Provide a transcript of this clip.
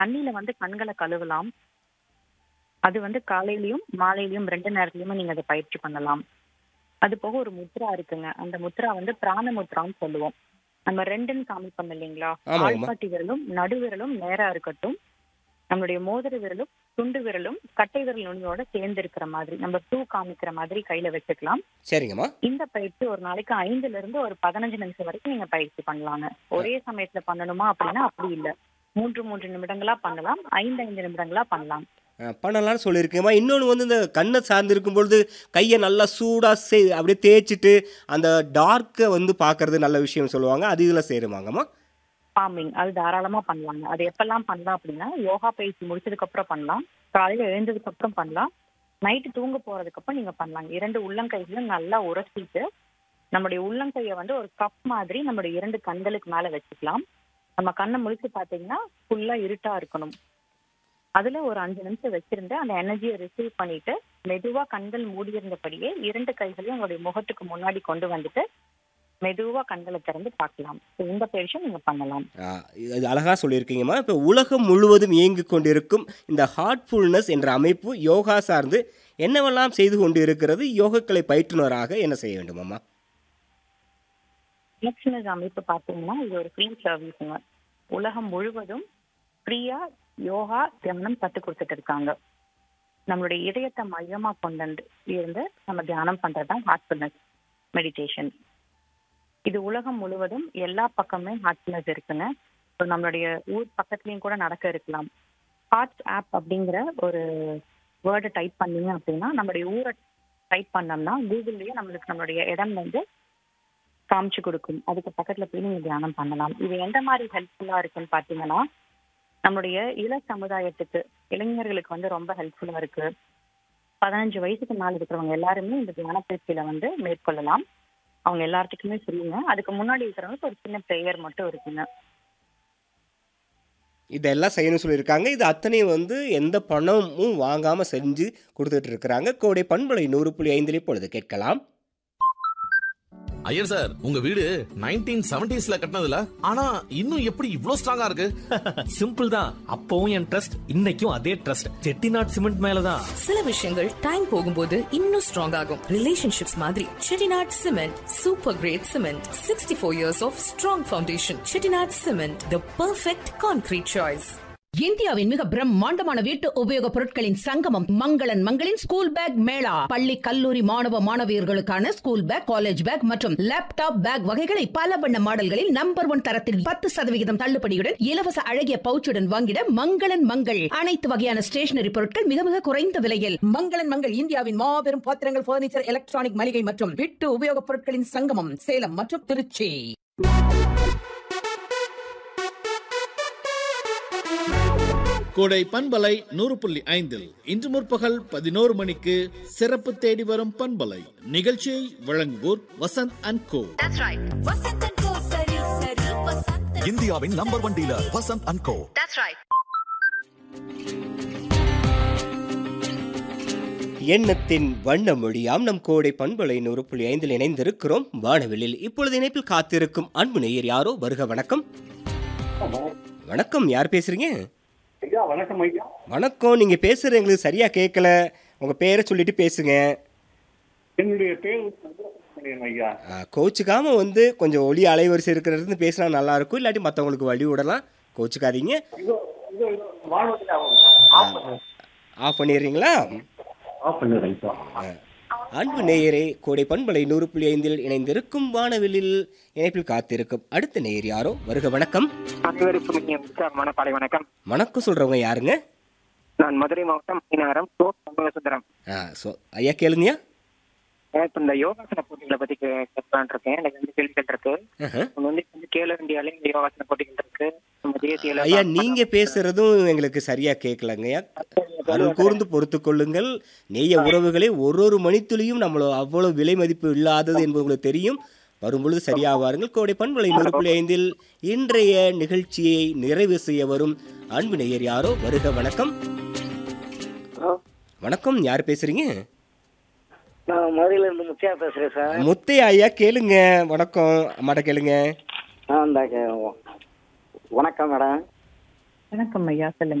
தண்ணியில வந்து கண்களை கழுவலாம் அது வந்து காலையிலயும் மாலையிலயும் ரெண்டு நேரத்துலயுமே நீங்க அதை பயிற்சி பண்ணலாம் அது போக ஒரு முத்ரா இருக்குங்க அந்த முத்ரா வந்து பிராண முத்ரான்னு சொல்லுவோம் நம்ம ரெண்டுன்னு காமிப்போம் இல்லைங்களா ஆமாங்கம்மா. ஆள்காட்டி விரலும் நடு விரலும் நேரா இருக்கட்டும் நம்மளுடைய மோதிர விரலும் துண்டு விரலும் கட்டை விரல் நுனியோட சேர்ந்து இருக்கிற மாதிரி நம்ம டூ காமிக்கிற மாதிரி கையில வச்சுக்கலாம் சரிங்கம்மா இந்த பயிற்சி ஒரு நாளைக்கு ஐந்துல இருந்து ஒரு பதினஞ்சு நிமிஷம் வரைக்கும் நீங்க பயிற்சி பண்ணலாங்க ஒரே சமயத்துல பண்ணணுமா அப்படின்னா அப்படி இல்ல மூன்று மூன்று நிமிடங்களா பண்ணலாம் ஐந்து ஐந்து நிமிடங்களா பண்ணலாம் அஹ், பண்ணலாம்னு சொல்லியிருக்கேம்மா இன்னொன்று வந்து இந்த கண்ணை சார்ந்து இருக்கும் பொழுது கையை நல்லா சூடாக சே அப்படியே தேய்ச்சிட்டு அந்த டார்க்கை வந்து பார்க்கறது நல்ல விஷயம் சொல்லுவாங்க அது இதில் சேருவாங்கம்மா ஃபார்மிங் அது தாராளமா பண்ணலாங்க அது எப்பெல்லாம் பண்ணலாம் அப்படின்னா யோகா பயிற்சி முடிச்சதுக்கு அப்புறம் பண்ணலாம் காலையில எழுந்ததுக்கு அப்புறம் பண்ணலாம் நைட்டு தூங்க போறதுக்கு அப்புறம் நீங்க பண்ணலாம் இரண்டு உள்ளங்கைகளும் நல்லா உரசிட்டு நம்முடைய உள்ளங்கையை வந்து ஒரு கப் மாதிரி நம்முடைய இரண்டு கண்களுக்கு மேல வச்சுக்கலாம் நம்ம கண்ணை முழிச்சு பாத்தீங்கன்னா ஃபுல்லா இருட்டா இருக்கணும் அதுல ஒரு அஞ்சு நிமிஷம் வச்சிருந்து அந்த எனர்ஜியை ரிசீவ் பண்ணிட்டு மெதுவா கண்கள் மூடியிருந்தபடியே இரண்டு கைகளையும் உங்களுடைய முகத்துக்கு முன்னாடி கொண்டு வந்துட்டு மெதுவா கண்களை திறந்து பார்க்கலாம் So, இந்த பயிற்சியும் நீங்க பண்ணலாம் அஹ், இது அழகாக சொல்லியிருக்கீங்கம்மா இப்போ உலகம் முழுவதும் இயங்கிக் கொண்டிருக்கும் இந்த ஹார்ட்ஃபுல்னஸ் என்ற அமைப்பு யோகா சார்ந்து என்னவெல்லாம் செய்து கொண்டு இருக்கிறது யோகக்கலை பயிற்றுனராக என்ன செய்ய வேண்டுமாம்மா எலக்ஷனஸ் அமைப்பு பார்த்தீங்கன்னா இது ஒரு ஃப்ரீ சர்வீஸுங்க உலகம் முழுவதும் ஃப்ரீயா யோகா தியானம் கத்து கொடுத்துட்டு இருக்காங்க நம்மளுடைய இதயத்தை மையமா கொண்டு இருந்து நம்ம தியானம் பண்றதுதான் ஹார்ட்ஃபுல்னஸ் மெடிடேஷன் இது உலகம் முழுவதும் எல்லா பக்கமே ஹார்ட்ஃபுல்னஸ் இருக்குங்க இப்போ நம்மளுடைய ஊர் பக்கத்துலயும் கூட நடக்க இருக்கலாம் ஹார்ட் ஆப் அப்படிங்கிற ஒரு வேர்டை டைப் பண்ணீங்க அப்படின்னா நம்மளுடைய ஊரை டைப் பண்ணோம்னா கூகுள்லயே நம்மளுக்கு நம்மளுடைய இடம் வந்து காமிச்சு கொடுக்கும் அதுக்கு பக்கத்துல போய் நீங்க தியானம் பண்ணலாம் இது எந்த மாதிரி ஹெல்ப்ஃபுல்லா இருக்குன்னு பாத்தீங்கன்னா நம்மளுடைய இள சமுதாயத்துக்கு இளைஞர்களுக்கு வந்து ரொம்ப ஹெல்ப்ஃபுல்லா இருக்கு பதினஞ்சு வயசுக்கு மேல இருக்கிறவங்க எல்லாருமே இந்த தியான பயிற்சியில வந்து மேற்கொள்ளலாம் அவங்க எல்லாத்துக்குமே சொல்லுங்க அதுக்கு முன்னாடி இருக்கிறவங்களுக்கு ஒரு சின்ன ப்ரேயர் மட்டும் இருக்குங்க இதெல்லாம் செய்யணும்னு சொல்லியிருக்காங்க இது அத்தனையும் வந்து எந்த பணமும் வாங்காமல் செஞ்சு கொடுத்துட்டு இருக்கிறாங்க கோடை பண்பலை நூறு புள்ளி ஐந்திலே பொழுது கேட்கலாம் ஐயர் சார் உங்க வீடு நைன்டீன் செவன்டிஸ்ல கட்டினதுல ஆனா இன்னும் எப்படி இவ்ளோ ஸ்ட்ராங்கா இருக்கு சிம்பிள் தான் அப்பவும் என் ட்ரஸ்ட் இன்னைக்கும் அதே ட்ரஸ்ட் செட்டிநாட் சிமெண்ட் மேலதான் சில விஷயங்கள் டைம் போகும்போது இன்னும் ஸ்ட்ராங் ஆகும் ரிலேஷன்ஷிப்ஸ் மாதிரி Chettinad cement super great cement sixty four years of strong foundation Chettinad cement the perfect concrete choice இந்தியாவின் மிக பிரம்மாண்டமான வீட்டு உபயோகப் பொருட்களின் சங்கமம் மங்களன் மங்களின் ஸ்கூல் பேக் மேளா பள்ளி கல்லூரி மாணவ மாணவியர்களுக்கான ஸ்கூல் பேக் காலேஜ் பேக் மற்றும் லேப்டாப் பேக் வகைகளை பல வண்ண மாடல்களில் நம்பர் ஒன் தரத்தில் பத்து சதவிகிதம் தள்ளுபடியுடன் இலவச அழகிய பவுச்சுடன் வாங்கிட மங்களன் மங்கள் அனைத்து வகையான ஸ்டேஷனரி பொருட்கள் மிக மிக குறைந்த விலையில் மங்களன் மங்கள் இந்தியாவின் மாபெரும் பாத்திரங்கள் பர்னிச்சர் எலக்ட்ரானிக் மளிகை மற்றும் வீட்டு உபயோகப் பொருட்களின் சங்கமம் சேலம் மற்றும் திருச்சி கோடை பண்பலை நூறு புள்ளி ஐந்தில் இன்று முற்பகல் பதினோரு மணிக்கு சிறப்பு தேடி வரும் பண்பலை நிகழ்ச்சியை வழங்குவோர் வசந்த் அண்ட் கோ இந்தியாவின் number one dealer Vasanth and co எண்ணத்தின் வண்ண மொழியாம் நம் கோடை பண்பலை நூறு புள்ளி ஐந்தில் இணைந்திருக்கிறோம் வானவெளியில் இப்பொழுது இணைப்பில் காத்திருக்கும் அன்பு நேயர் யாரோ வருக வணக்கம் வணக்கம் யார் பேசுறீங்க ஐயா வணக்கம் ஐயா வணக்கம் நீங்க பேசுறது எங்களுக்கு சரியா கேட்கல உங்க பேரை சொல்லிட்டு பேசுங்க என்னுடைய பேர் வந்து சந்திரசேகரன் ஐயா ஆ, கோச்சுக்காம வந்து கொஞ்சம் ஒலி அலைவரிசை இருக்கிறது பேசினா நல்லா இருக்கும் இல்லாட்டி மற்றவங்களுக்கு வழி விடலாம் கோச்சுக்காதீங்க இதோ இதோ இதோ வானொலி ஆஃப் பண்ணு ஆஃப் பண்ணிடுறீங்களா ஆஃப் பண்ணுறேன் இப்போ அன்பு நேயரே கோடை பண்பலை நூறு புள்ளி ஐந்தில் இணைந்திருக்கும் வானவெளியில் இணைப்பில் காத்திருக்கும் அடுத்த நேயர் யாரோ வருக வணக்கம் அனைவருக்கும் இனிய உற்சாகமான காலை வணக்கம் வணக்கம் சொல்றவங்க யாருங்க நான் மதுரை மாவட்டம் மீனகரம் கோ சண்முகசுந்தரம் ஆ ஸோ ஐயா கேளுங்கய்யா இப்ப இந்த யோகாசன போட்டிகளை பத்தி கே- கேட்கலாம்னு இருக்கேன் எனக்கு வந்து கேள்விகள் இருக்கு ஆஹா. நம்ம வந்து வந்து கேலோ இந்தியாலே இந்த யோகாசன போட்டிகள் இருக்கு நம்ம தேசிய அளவுல ஐயா நீங்க பேசுறதும் எங்களுக்கு சரியா கேட்கலங்கய்யா அருள் கூர்ந்து பொறுத்து கொள்ளுங்கள் நெய்ய உறவுகளே ஒரு ஒரு மணித்துளியும் நம்மள அவ்வளவு விலை மதிப்பு இல்லாதது என்பது உங்களுக்கு தெரியும் வரும்பொழுது சரியா வாருங்கள் கோடை பண்பலை நூறு புள்ளி ஐந்தில் இன்றைய நிகழ்ச்சியை நிறைவு செய்ய வரும் அன்பு நேயர் யாரோ வருக வணக்கம் வணக்கம் யார் பேசுறீங்க நான் மதுரையில இருந்து முத்தியா பேசுறேன் சார் முத்தையா ஐயா கேளுங்க வணக்கம் அம்மாட்ட கேளுங்க ஆ, இந்த கே- வணக்கம் மேடம் வணக்கம் ஐயா சொல்லுங்க